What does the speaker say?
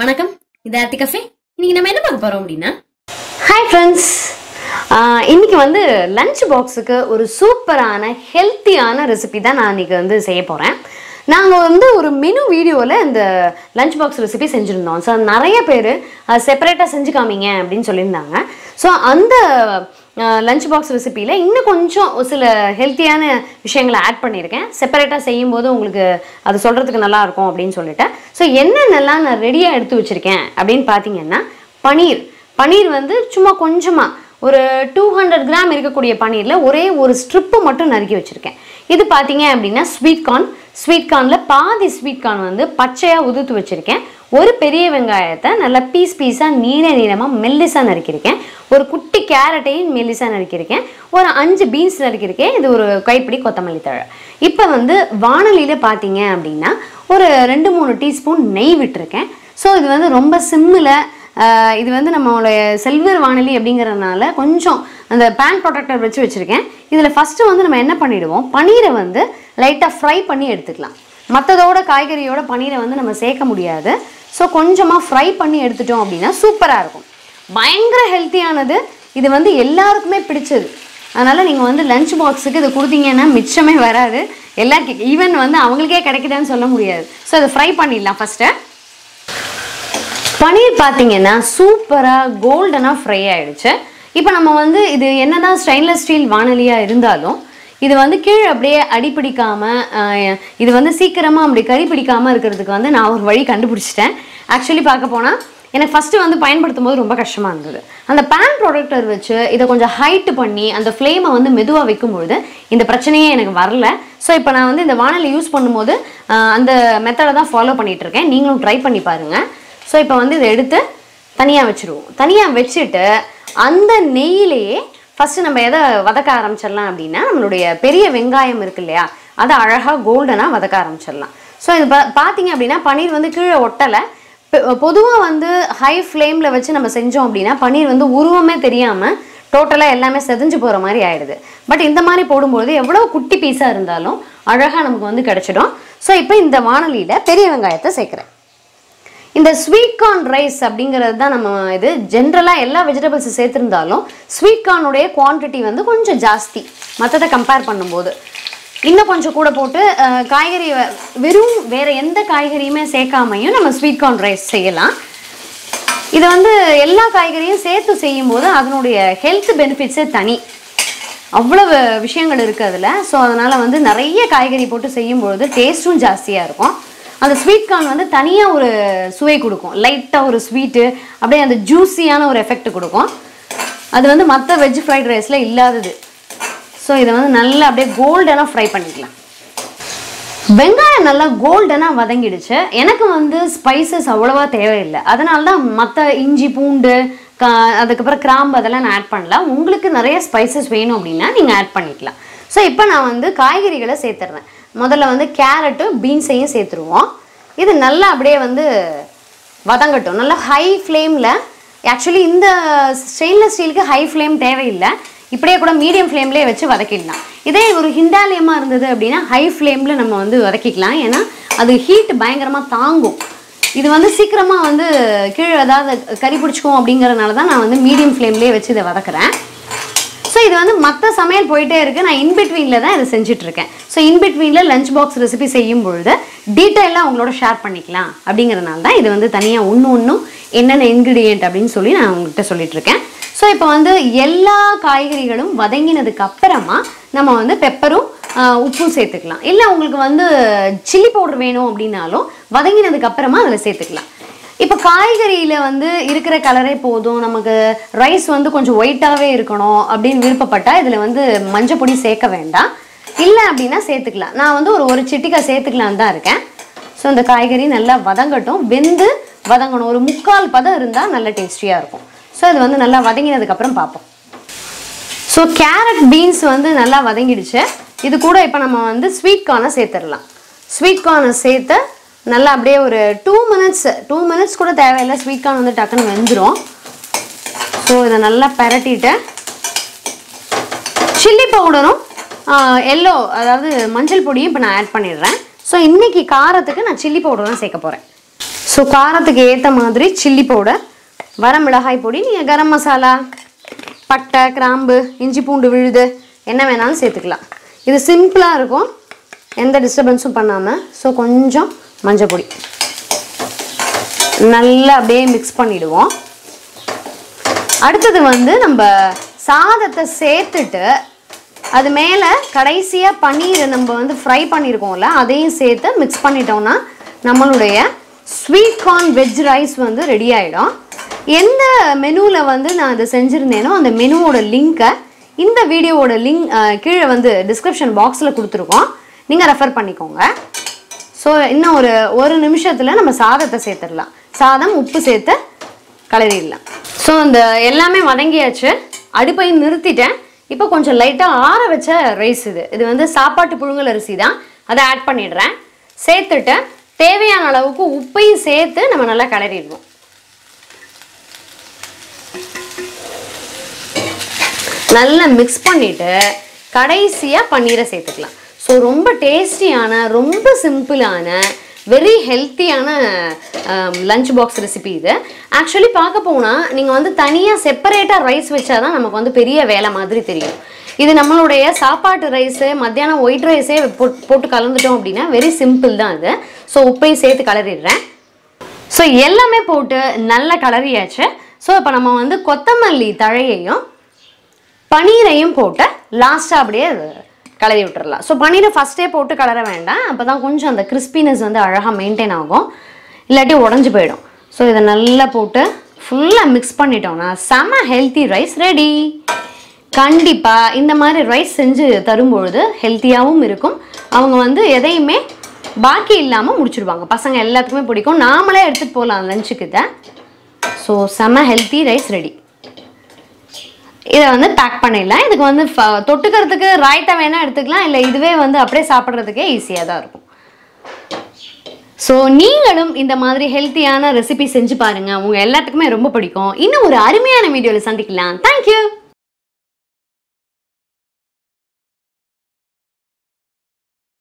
வணக்கம் இது ஆர்த்தி கஃபே இன்னைக்கு நம்ம என்ன பார்க்க போறோம் அப்படின்னா ஹாய் ஃப்ரெண்ட்ஸ் இன்னைக்கு வந்து லஞ்ச் பாக்ஸுக்கு ஒரு சூப்பரான ஹெல்த்தியான ரெசிபி தான் நான் இன்னைக்கு வந்து செய்ய போகிறேன் நாங்கள் வந்து ஒரு மெனு வீடியோவில் இந்த லஞ்ச் பாக்ஸ் ரெசிபி செஞ்சுருந்தோம் ஸோ நிறைய பேர் செப்பரேட்டாக செஞ்சு காமிங்க அப்படின்னு சொல்லியிருந்தாங்க ஸோ அந்த லஞ்ச் பாக்ஸ் ரெசிப்பியில் இன்னும் கொஞ்சம் ஒரு சில ஹெல்த்தியான விஷயங்களை ஆட் பண்ணியிருக்கேன் செப்பரேட்டாக செய்யும்போது உங்களுக்கு அது சொல்கிறதுக்கு நல்லா இருக்கும் அப்படின்னு சொல்லிட்டு ஸோ என்னென்னலாம் நான் ரெடியாக எடுத்து வச்சுருக்கேன் அப்படின்னு பார்த்தீங்கன்னா பனீர் பனீர் வந்து சும்மா கொஞ்சமாக ஒரு டூ ஹண்ட்ரட் கிராம் இருக்கக்கூடிய பனீரில் ஒரே ஒரு ஸ்ட்ரிப்பு மட்டும் நறுக்கி வச்சுருக்கேன் இது பார்த்தீங்க அப்படின்னா ஸ்வீட் கார்ன் ஸ்வீட் கார்னில் பாதி ஸ்வீட் கார்ன் வந்து பச்சையாக உதுத்து வச்சுருக்கேன் ஒரு பெரிய வெங்காயத்தை நல்லா பீஸ் பீஸாக நீள நீளமாக மெல்லிஸாக நறுக்கியிருக்கேன் ஒரு குட்டி கேரட்டையும் மெல்லிஸாக நறுக்கியிருக்கேன் ஒரு அஞ்சு பீன்ஸ் நறுக்கியிருக்கேன் இது ஒரு கைப்பிடி கொத்தமல்லி தழை இப்போ வந்து வானலியில் பார்த்தீங்க அப்படின்னா ஒரு ரெண்டு மூணு டீஸ்பூன் நெய் விட்டுருக்கேன் ஸோ இது வந்து ரொம்ப சிம்மில் ஆஹ் இது வந்து நம்மளுடைய செல்வர் வானொலி அப்படிங்கிறதுனால கொஞ்சம் அந்த பேன் ப்ரொடெக்டர் வச்சு வச்சுருக்கேன் இதில் ஃபஸ்ட்டு வந்து நம்ம என்ன பண்ணிடுவோம் பன்னீரை வந்து லைட்டாக ஃப்ரை பண்ணி எடுத்துக்கலாம் மற்றதோட காய்கறியோட பன்னீரை வந்து நம்ம சேர்க்க முடியாது ஸோ கொஞ்சமாக ஃப்ரை பண்ணி எடுத்துட்டோம் அப்படின்னா சூப்பராக இருக்கும் பயங்கர ஹெல்த்தியானது இது வந்து எல்லாருக்குமே பிடிச்சது அதனால் நீங்கள் வந்து லஞ்ச் பாக்ஸுக்கு இது கொடுத்தீங்கன்னா மிச்சமே வராது எல்லா ஈவன் வந்து அவங்களுக்கே கிடைக்குதான்னு சொல்ல முடியாது ஸோ அதை ஃப்ரை பண்ணிடலாம் ஃபஸ்ட்டு பன்னீர் பார்த்தீங்கன்னா சூப்பராக கோல்டனாக ஃப்ரை ஆயிடுச்சு இப்போ நம்ம வந்து இது என்னதான் ஸ்டெயின்லெஸ் ஸ்டீல் வானொலியாக இருந்தாலும் இது வந்து கீழே அப்படியே அடிப்பிடிக்காமல் இது வந்து சீக்கிரமாக அப்படி கறி பிடிக்காமல் இருக்கிறதுக்கு வந்து நான் ஒரு வழி கண்டுபிடிச்சிட்டேன் ஆக்சுவலி பார்க்க போனால் எனக்கு ஃபஸ்ட்டு வந்து பயன்படுத்தும் போது ரொம்ப கஷ்டமாக இருந்தது அந்த பேன் ப்ரொடக்டர் வச்சு இதை கொஞ்சம் ஹைட்டு பண்ணி அந்த ஃப்ளேமை வந்து மெதுவாக வைக்கும்பொழுது இந்த பிரச்சனையே எனக்கு வரல ஸோ இப்போ நான் வந்து இந்த வானொலி யூஸ் பண்ணும்போது ஆஹ் அந்த மெத்தடை தான் ஃபாலோ பண்ணிட்டு இருக்கேன் நீங்களும் ட்ரை பண்ணி பாருங்கள் ஸோ இப்போ வந்து இதை எடுத்து தனியாக வச்சுருவோம் தனியாக வச்சுட்டு அந்த நெய்யிலேயே ஃபஸ்ட்டு நம்ம எதை வதக்க ஆரம்பிச்சிடலாம் அப்படின்னா நம்மளுடைய பெரிய வெங்காயம் இருக்கு இல்லையா அதை அழகாக கோல்டனாக வதக்க ஆரம்பிச்சிடலாம் ஸோ இது பா பார்த்தீங்க அப்படின்னா பன்னீர் வந்து கீழே ஒட்டலை பொதுவாக வந்து ஹை ஃப்ளேமில் வச்சு நம்ம செஞ்சோம் அப்படின்னா பன்னீர் வந்து உருவமே தெரியாமல் டோட்டலாக எல்லாமே செதஞ்சு போகிற மாதிரி ஆயிடுது பட் இந்த மாதிரி போடும்போது எவ்வளோ குட்டி பீஸாக இருந்தாலும் அழகாக நமக்கு வந்து கிடச்சிடும் ஸோ இப்போ இந்த வானொலியில் பெரிய வெங்காயத்தை சேர்க்குறேன் இந்த ஸ்வீட் கார்ன் ரைஸ் அப்படிங்கிறது தான் நம்ம இது ஜென்ரலாக எல்லா வெஜிடபிள்ஸ் சேர்த்துருந்தாலும் ஸ்வீட் கார்னுடைய குவான்டிட்டி வந்து கொஞ்சம் ஜாஸ்தி மற்றதை கம்பேர் பண்ணும்போது இன்னும் கொஞ்சம் கூட போட்டு அஹ், காய்கறி வ- வெறும் வேற எந்த காய்கறியுமே சேர்க்காமையும் நம்ம ஸ்வீட் கார்ன் ரைஸ் செய்யலாம் இது வந்து எல்லா காய்கறியும் சேர்த்து செய்யும்போது அதனுடைய ஹெல்த் பெனிஃபிட்ஸே தனி அவ்வளவு விஷயங்கள் இருக்குது அதில் ஸோ அதனால் வந்து நிறைய காய்கறி போட்டு செய்யும்பொழுது டேஸ்ட்டும் ஜாஸ்தியாக இருக்கும் அந்த ஸ்வீட் கார்ன் வந்து தனியாக ஒரு சுவை கொடுக்கும் லைட்டாக ஒரு ஸ்வீட்டு அப்படியே அந்த ஜூஸியான ஒரு எஃபெக்ட் கொடுக்கும் அது வந்து மற்ற வெஜ் ஃப்ரைட் ரைஸில் இல்லாதது ஸோ இதை வந்து நல்லா அப்படியே கோல்டனாக ஃப்ரை பண்ணிக்கலாம் வெங்காயம் நல்லா கோல்டனாக வதங்கிடுச்சு எனக்கு வந்து ஸ்பைசஸ் அவ்வளோவா தேவையில்லை அதனால தான் மற்ற இஞ்சி பூண்டு கா அதுக்கப்புறம் கிராம்பு அதெல்லாம் நான் ஆட் பண்ணல உங்களுக்கு நிறைய ஸ்பைசஸ் வேணும் அப்படின்னா நீங்கள் ஆட் பண்ணிக்கலாம் ஸோ இப்போ நான் வந்து காய்கறிகளை சேர்த்துறேன் முதல்ல வந்து கேரட்டு பீன்ஸையும் சேர்த்துருவோம் இது நல்லா அப்படியே வந்து வதங்கட்டும் நல்லா ஹை ஃப்ளேமில் ஆக்சுவலி இந்த ஸ்டெயின்லெஸ் ஸ்டீலுக்கு ஹை ஃப்ளேம் தேவையில்லை இப்படியே கூட மீடியம் ஃப்ளேம்லேயே வச்சு வதக்கிடலாம் இதே ஒரு ஹிண்டாலியமாக இருந்தது அப்படின்னா ஹை ஃப்ளேமில் நம்ம வந்து வதக்கிக்கலாம் ஏன்னா அது ஹீட் பயங்கரமாக தாங்கும் இது வந்து சீக்கிரமாக வந்து கீழே ஏதாவது கறி பிடிச்சிக்கும் அப்படிங்கிறதுனால தான் நான் வந்து மீடியம் ஃப்ளேம்லேயே வச்சு இதை வதக்குறேன் ஸோ இது வந்து மற்ற சமையல் போயிட்டே இருக்கு நான் இன்பிட்வீனில் தான் இதை செஞ்சுட்டு இருக்கேன் ஸோ இன்பிட்வீனில் லஞ்ச் பாக்ஸ் ரெசிபி செய்யும் பொழுது டீட்டெயிலாக உங்களோட ஷேர் பண்ணிக்கலாம் அப்படிங்கிறனால தான் இது வந்து தனியாக ஒன்று ஒன்றும் என்னென்ன இன்க்ரீடியன்ட் அப்படின்னு சொல்லி நான் உங்கள்கிட்ட சொல்லிட்டு இருக்கேன் ஸோ இப்போ வந்து எல்லா காய்கறிகளும் வதங்கினதுக்கு அப்புறமா நம்ம வந்து பெப்பரும் ஆஹ், உப்பும் சேர்த்துக்கலாம் இல்லை உங்களுக்கு வந்து சில்லி பவுடர் வேணும் அப்படின்னாலும் வதங்கினதுக்கு அப்புறமா அதில் சேர்த்துக்கலாம் இப்போ காய்கறியில் வந்து இருக்கிற கலரே போதும் நமக்கு ரைஸ் வந்து கொஞ்சம் ஒயிட்டாகவே இருக்கணும் அப்படின்னு விருப்பப்பட்டா இதில் வந்து மஞ்சள் பொடி சேர்க்க வேண்டாம் இல்லை அப்படின்னா சேர்த்துக்கலாம் நான் வந்து ஒரு ஒரு சிட்டிக்காய் சேர்த்துக்கலான்னு தான் இருக்கேன் ஸோ இந்த காய்கறி நல்லா வதங்கட்டும் வெந்து வதங்கணும் ஒரு முக்கால் பதம் இருந்தால் நல்ல டேஸ்டியாக இருக்கும் ஸோ இது வந்து நல்லா வதங்கினதுக்கப்புறம் பார்ப்போம் ஸோ கேரட் பீன்ஸ் வந்து நல்லா வதங்கிடுச்சு இது கூட இப்போ நம்ம வந்து ஸ்வீட் கார்னை சேர்த்துடலாம் ஸ்வீட் கார்னை சேர்த்து நல்லா அப்படியே ஒரு டூ மினிட்ஸ் டூ மினிட்ஸ் கூட தேவையில்லை ஸ்வீட் கார்ன் வந்து டக்குன்னு வெந்துடும் ஸோ இதை நல்லா பெரட்டிட்டு சில்லி பவுடரும் எல்லோ அதாவது மஞ்சள் பொடியும் இப்போ நான் ஆட் பண்ணிடுறேன் ஸோ இன்னைக்கு காரத்துக்கு நான் சில்லி பவுடர் தான் சேர்க்க போகிறேன் ஸோ காரத்துக்கு ஏற்ற மாதிரி சில்லி பவுடர் வரமிளகாய் பொடி நீங்கள் கரம் மசாலா பட்டை கிராம்பு இஞ்சி பூண்டு விழுது என்ன வேணாலும் சேர்த்துக்கலாம் இது சிம்பிளாக இருக்கும் எந்த டிஸ்டர்பன்ஸும் பண்ணாமல் ஸோ கொஞ்சம் மஞ்சள் பொடி நல்லா அப்படியே மிக்ஸ் பண்ணிடுவோம் அடுத்தது வந்து நம்ம சாதத்தை சேர்த்துட்டு அது மேலே கடைசியாக பன்னீர் நம்ம வந்து ஃப்ரை பண்ணியிருக்கோம்ல அதையும் சேர்த்து மிக்ஸ் பண்ணிட்டோம்னா நம்மளுடைய ஸ்வீட் கார்ன் வெஜ் ரைஸ் வந்து ரெடி ஆகிடும் எந்த மெனுவில் வந்து நான் அதை செஞ்சுருந்தேனோ அந்த மெனுவோட லிங்க்கை இந்த வீடியோவோட லிங்க் கீழே வந்து டிஸ்கிரிப்ஷன் பாக்ஸில் கொடுத்துருக்கோம் நீங்கள் ரெஃபர் பண்ணிக்கோங்க ஸோ இன்னும் ஒரு ஒரு நிமிஷத்தில் நம்ம சாதத்தை சேர்த்துடலாம் சாதம் உப்பு சேர்த்து கலரிடலாம் ஸோ இந்த எல்லாமே வதங்கியாச்சு அடுப்பையும் நிறுத்திட்டேன் இப்போ கொஞ்சம் லைட்டாக ஆற வச்ச ரைஸ் இது இது வந்து சாப்பாட்டு புழுங்கல் அரிசி தான் அதை ஆட் பண்ணிடுறேன் சேர்த்துட்டு தேவையான அளவுக்கு உப்பையும் சேர்த்து நம்ம நல்லா கலரிடுவோம் நல்லா மிக்ஸ் பண்ணிட்டு கடைசியாக பன்னீரை சேர்த்துக்கலாம் ஸோ ரொம்ப டேஸ்டியான ரொம்ப சிம்பிளான வெரி ஹெல்த்தியான லஞ்ச் பாக்ஸ் ரெசிபி இது ஆக்சுவலி பார்க்க போனால் நீங்கள் வந்து தனியாக செப்பரேட்டாக ரைஸ் வச்சாதான் நமக்கு வந்து பெரிய வேலை மாதிரி தெரியும் இது நம்மளுடைய சாப்பாட்டு ரைஸு மத்தியானம் ஒயிட் ரைஸே போட்டு கலந்துட்டோம் அப்படின்னா வெரி சிம்பிள் தான் இது ஸோ உப்பையும் சேர்த்து கலரிடுறேன் ஸோ எல்லாமே போட்டு நல்ல கலரியாச்சு ஸோ இப்போ நம்ம வந்து கொத்தமல்லி தழையையும் பன்னீரையும் போட்டு லாஸ்ட்டாக அப்படியே அது கலரி விட்டுறலாம் ஸோ பன்னீரை ஃபஸ்ட்டே போட்டு கலர வேண்டாம் அப்போ தான் கொஞ்சம் அந்த கிறிஸ்பினஸ் வந்து அழகாக மெயின்டைன் ஆகும் இல்லாட்டி உடஞ்சி போயிடும் ஸோ இதை நல்லா போட்டு ஃபுல்லாக மிக்ஸ் பண்ணிட்டோம்னா செம ஹெல்த்தி ரைஸ் ரெடி கண்டிப்பாக இந்த மாதிரி ரைஸ் செஞ்சு தரும்பொழுது ஹெல்த்தியாகவும் இருக்கும் அவங்க வந்து எதையுமே பாக்கி இல்லாமல் முடிச்சிடுவாங்க பசங்க எல்லாத்துக்குமே பிடிக்கும் நாமளே எடுத்துகிட்டு போகலாம் லஞ்சுக்கு இதை ஸோ செம ஹெல்த்தி ரைஸ் ரெடி இதை வந்து பேக் பண்ணிடலாம் இதுக்கு வந்து ஃப- தொட்டுக்கிறதுக்கு ராய்த்தா வேணால் எடுத்துக்கலாம் இல்லை இதுவே வந்து அப்படியே சாப்பிட்றதுக்கே ஈஸியாக தான் இருக்கும் ஸோ நீங்களும் இந்த மாதிரி ஹெல்த்தியான ரெசிபி செஞ்சு பாருங்க உங்க எல்லாத்துக்குமே ரொம்ப பிடிக்கும் இன்னும் ஒரு அருமையான வீடியோவில் சந்திக்கலாம் தேங்க்யூ